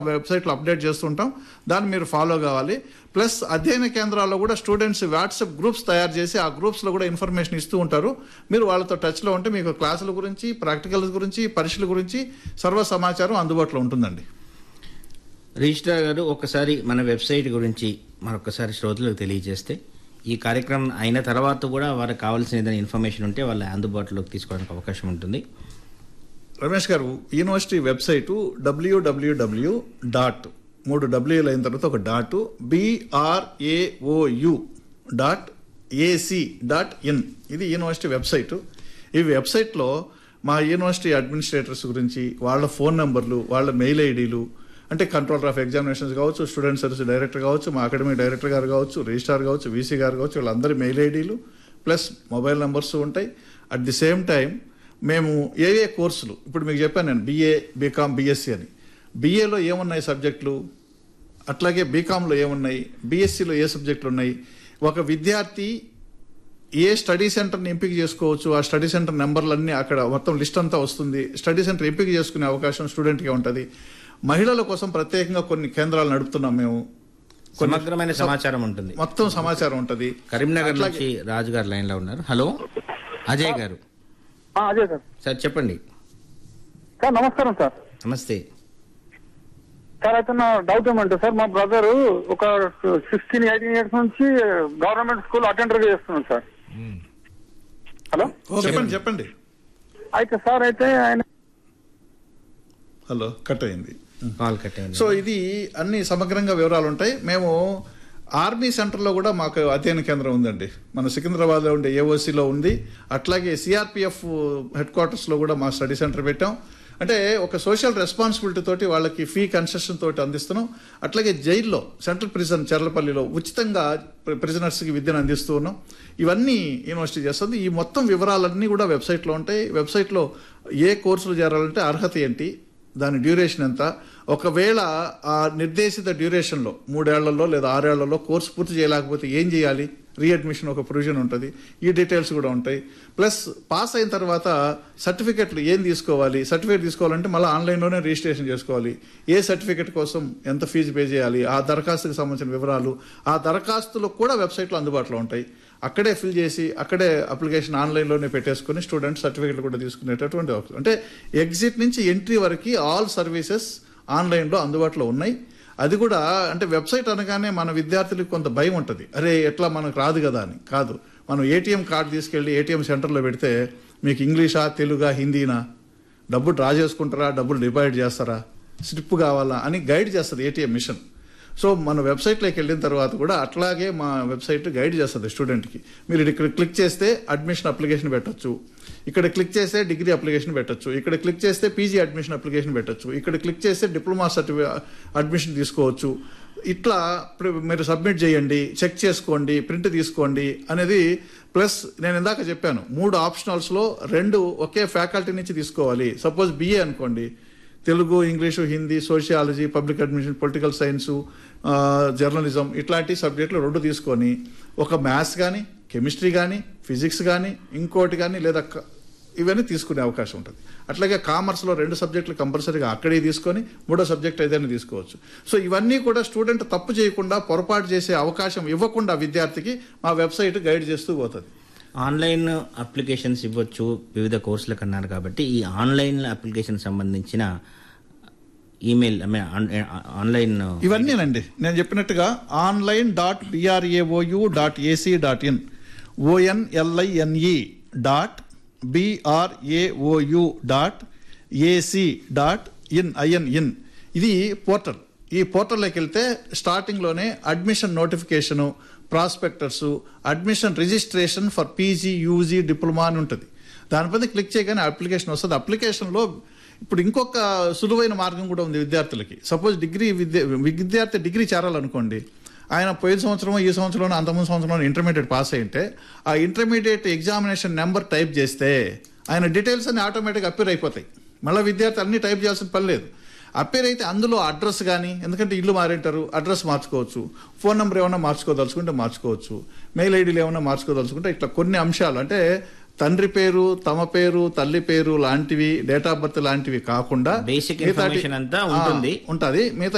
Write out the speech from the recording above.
వెబ్సైట్లో అప్డేట్ చేస్తుంటాం దాన్ని మీరు ఫాలో కావాలి ప్లస్ అధ్యయన కేంద్రాల్లో కూడా స్టూడెంట్స్ వాట్సాప్ గ్రూప్స్ తయారు చేసి ఆ గ్రూప్స్లో కూడా ఇన్ఫర్మేషన్ ఇస్తూ ఉంటారు మీరు వాళ్ళతో టచ్లో ఉంటే మీకు క్లాసుల గురించి ప్రాక్టికల్స్ గురించి పరీక్షల గురించి సర్వ సమాచారం అందుబాటులో ఉంటుందండి రిజిస్ట్రార్ గారు ఒకసారి మన వెబ్సైట్ గురించి మరొకసారి శ్రోతలకు తెలియజేస్తే ఈ కార్యక్రమం అయిన తర్వాత కూడా వారికి కావాల్సిన ఏదైనా ఇన్ఫర్మేషన్ ఉంటే వాళ్ళ అందుబాటులోకి తీసుకోవడానికి అవకాశం ఉంటుంది రమేష్ గారు యూనివర్సిటీ వెబ్సైటు డబ్ల్యూడబ్ల్యూడబ్ల్యూ డాట్ మూడు డబ్ల్యూలు అయిన తర్వాత ఒక dot BRAOU dot AC dot in ఇది యూనివర్సిటీ వెబ్సైటు ఈ వెబ్సైట్లో మా యూనివర్సిటీ అడ్మినిస్ట్రేటర్స్ గురించి వాళ్ళ ఫోన్ నెంబర్లు వాళ్ళ మెయిల్ ఐడీలు అంటే కంట్రోలర్ ఆఫ్ ఎగ్జామినేషన్స్ కావచ్చు స్టూడెంట్ సర్వీస్ డైరెక్టర్ కావచ్చు మా అకాడమిక్ డైరెక్టర్ గారు కావచ్చు రిజిస్ట్రార్ కావచ్చు వీసీ గారు కావచ్చు వీళ్ళందరి mail IDs plus mobile numbers ఉంటాయి అట్ ది సేమ్ టైం మేము ఏ ఏ కోర్సులు ఇప్పుడు మీకు చెప్పాను నేను బీఏ బీకామ్ బీఎస్సీ అని బీఏలో ఏమున్నాయి సబ్జెక్టులు అట్లాగే బీకామ్లో ఏమున్నాయి బీఎస్సీలో ఏ సబ్జెక్టులు ఉన్నాయి ఒక విద్యార్థి ఏ స్టడీ సెంటర్ని ఎంపిక చేసుకోవచ్చు ఆ స్టడీ సెంటర్ నెంబర్లన్నీ అక్కడ మొత్తం లిస్ట్ అంతా వస్తుంది స్టడీ సెంటర్ ఎంపిక చేసుకునే అవకాశం స్టూడెంట్కి ఉంటుంది మహిళల కోసం ప్రత్యేకంగా కొన్ని కేంద్రాలు నడుపుతున్నాం మేము కొన్ని- సమగ్రమైన సమాచారం ఉంటుంది మొత్తం సమాచారం ఉంటుంది కరీంనగర్ నుంచి రాజు గారు లైన్ లో ఉన్నారు హలో అజయ్ గారు ఆ, అదే సార్ సార్ చెప్పండి సార్ నమస్కారం సార్ నమస్తే సార్ అయితే నా డౌట్ ఏమంటే సార్ మా బ్రదర్ ఒక సిక్స్టీన్ ఎయిటీన్ ఇయర్స్ నుంచి గవర్నమెంట్ స్కూల్ అటెండర్ గా చేస్తున్నాడు సార్ హలో చెప్పండి చెప్పండి అయితే సార్ అయితే ఆయన హలో కట్ అయింది కాల్ కట్ అయింది సో ఇది అన్ని సమగ్రంగా వివరాలు ఉంటాయి మేము ఆర్మీ సెంటర్లో కూడా మాకు అధ్యయన కేంద్రం ఉందండి మన సికింద్రాబాద్లో ఉండే ఏఓసీలో ఉంది అట్లాగే సిఆర్పిఎఫ్ హెడ్ క్వార్టర్స్లో కూడా మా స్టడీ సెంటర్ పెట్టాం అంటే ఒక సోషల్ రెస్పాన్సిబిలిటీ తోటి వాళ్ళకి ఫీ కన్సెషన్ తోటి అందిస్తున్నాం అట్లాగే జైల్లో సెంట్రల్ ప్రిజన్ చర్లపల్లిలో ఉచితంగా ప్రిజనర్స్కి విద్యను అందిస్తూ ఉన్నాం ఇవన్నీ యూనివర్సిటీ చేస్తుంది ఈ మొత్తం వివరాలన్నీ కూడా వెబ్సైట్లో ఉంటాయి వెబ్సైట్లో ఏ కోర్సులు చేరాలంటే అర్హత ఏంటి దాని డ్యూరేషన్ ఎంత ఒకవేళ ఆ నిర్దేశిత డ్యూరేషన్లో మూడేళ్లలో లేదా ఆరేళ్లలో కోర్సు పూర్తి చేయలేకపోతే ఏం చేయాలి రీఅడ్మిషన్ ఒక ప్రొవిజన్ ఉంటుంది ఈ డీటెయిల్స్ కూడా ఉంటాయి ప్లస్ పాస్ అయిన తర్వాత సర్టిఫికెట్లు ఏం తీసుకోవాలి సర్టిఫికేట్ తీసుకోవాలంటే మళ్ళీ ఆన్లైన్లోనే రిజిస్ట్రేషన్ చేసుకోవాలి ఏ సర్టిఫికెట్ కోసం ఎంత ఫీజు పే చేయాలి ఆ దరఖాస్తుకు సంబంధించిన వివరాలు ఆ దరఖాస్తులు కూడా వెబ్సైట్లో అందుబాటులో ఉంటాయి అక్కడే ఫిల్ చేసి అక్కడే అప్లికేషన్ ఆన్లైన్లోనే పెట్టేసుకుని స్టూడెంట్ సర్టిఫికెట్లు కూడా తీసుకునేటటువంటి అవకాశం అంటే ఎగ్జిట్ నుంచి ఎంట్రీ వరకు ఆల్ సర్వీసెస్ ఆన్లైన్లో అందుబాటులో ఉన్నాయి అది కూడా అంటే వెబ్సైట్ అనగానే మన విద్యార్థులకు కొంత భయం ఉంటుంది అరే ఎట్లా మనకు రాదు కదా అని కాదు మనం ఏటీఎం కార్డు తీసుకెళ్ళి ఏటీఎం సెంటర్లో పెడితే మీకు ఇంగ్లీషా తెలుగా హిందీనా డబ్బు డ్రా చేసుకుంటారా డబ్బులు డిపాజిట్ చేస్తారా స్లిప్ కావాలా అని గైడ్ చేస్తుంది ఏటీఎం మిషన్ సో మన వెబ్సైట్లోకి వెళ్ళిన తర్వాత కూడా అట్లాగే మా వెబ్సైట్ గైడ్ చేస్తుంది స్టూడెంట్కి మీరు ఇక్కడ క్లిక్ చేస్తే అడ్మిషన్ అప్లికేషన్ పెట్టొచ్చు ఇక్కడ క్లిక్ చేస్తే డిగ్రీ అప్లికేషన్ పెట్టొచ్చు ఇక్కడ క్లిక్ చేస్తే పీజీ అడ్మిషన్ అప్లికేషన్ పెట్టొచ్చు ఇక్కడ క్లిక్ చేస్తే డిప్లొమా సర్టిఫి అడ్మిషన్ తీసుకోవచ్చు ఇట్లా ప్రి- మీరు సబ్మిట్ చేయండి చెక్ చేసుకోండి ప్రింట్ తీసుకోండి అనేది ప్లస్ నేను ఇందాక చెప్పాను మూడు ఆప్షనల్స్లో రెండు ఒకే ఫ్యాకల్టీ నుంచి తీసుకోవాలి సపోజ్ బిఏ అనుకోండి Telugu English Hindi sociology public admission political science ఆ, జర్నలిజం ఇట్లాంటి సబ్జెక్టులు రెండు తీసుకొని ఒక మ్యాథ్స్ కానీ కెమిస్ట్రీ కానీ ఫిజిక్స్ కానీ ఇంకోటి కానీ లేదా క- ఇవన్నీ తీసుకునే అవకాశం ఉంటుంది అట్లాగే కామర్స్లో రెండు సబ్జెక్టులు కంపల్సరీగా అక్కడే తీసుకొని మూడో సబ్జెక్ట్ ఏదైనా తీసుకోవచ్చు సో ఇవన్నీ కూడా స్టూడెంట్ తప్పు చేయకుండా పొరపాటు చేసే అవకాశం ఇవ్వకుండా విద్యార్థికి మా వెబ్సైట్ గైడ్ చేస్తూ పోతుంది ఆన్లైన్ అప్లికేషన్స్ ఇవ్వచ్చు వివిధ కోర్సులకు అన్నారు కాబట్టి ఈ ఆన్లైన్ అప్లికేషన్ సంబంధించిన ఈమెయిల్ ఐ మీన్ ఆన్లైన్ ఇవన్నీనండి నేను చెప్పినట్టుగా online dot BRAOU dot AC dot in O N L I N E dot BRAOU dot AC dot in I N in ఇది పోర్టల్ ఈ పోర్టల్లోకి వెళ్తే స్టార్టింగ్లోనే admission notification prospectus admission registration for PG UG diploma అని ఉంటుంది దానిపైన క్లిక్ చేయగానే అప్లికేషన్ వస్తుంది అప్లికేషన్లో ఇప్పుడు ఇంకొక సులువైన మార్గం కూడా ఉంది విద్యార్థులకి సపోజ్ డిగ్రీ విద్య విద్యార్థి డిగ్రీ చేరాలనుకోండి ఆయన పోయిన సంవత్సరం ఈ సంవత్సరంలో అంతకుముందు సంవత్సరంలో ఇంటర్మీడియట్ పాస్ అయింటే ఆ ఇంటర్మీడియట్ ఎగ్జామినేషన్ నెంబర్ టైప్ చేస్తే ఆయన డీటెయిల్స్ అన్ని ఆటోమేటిక్గా అప్పీర్ అయిపోతాయి మళ్ళీ విద్యార్థి అన్ని టైప్ చేయాల్సిన పని లేదు అప్పేర్ అయితే అందులో అడ్రస్ కానీ ఎందుకంటే ఇల్లు మారింటారు అడ్రస్ మార్చుకోవచ్చు ఫోన్ నెంబర్ ఏమైనా మార్చుకోదలుచుకుంటే మార్చుకోవచ్చు మెయిల్ ఐడీలు ఏమైనా మార్చుకోదలుచుకుంటే ఇట్లా కొన్ని అంశాలు అంటే తండ్రి పేరు తమ పేరు తల్లి పేరు లాంటివి డేట్ ఆఫ్ బర్త్ లాంటివి కాకుండా Basic మిగతాటి- information అంతా ఆ, ఉంటుంది. ఉంటుంది మిగతా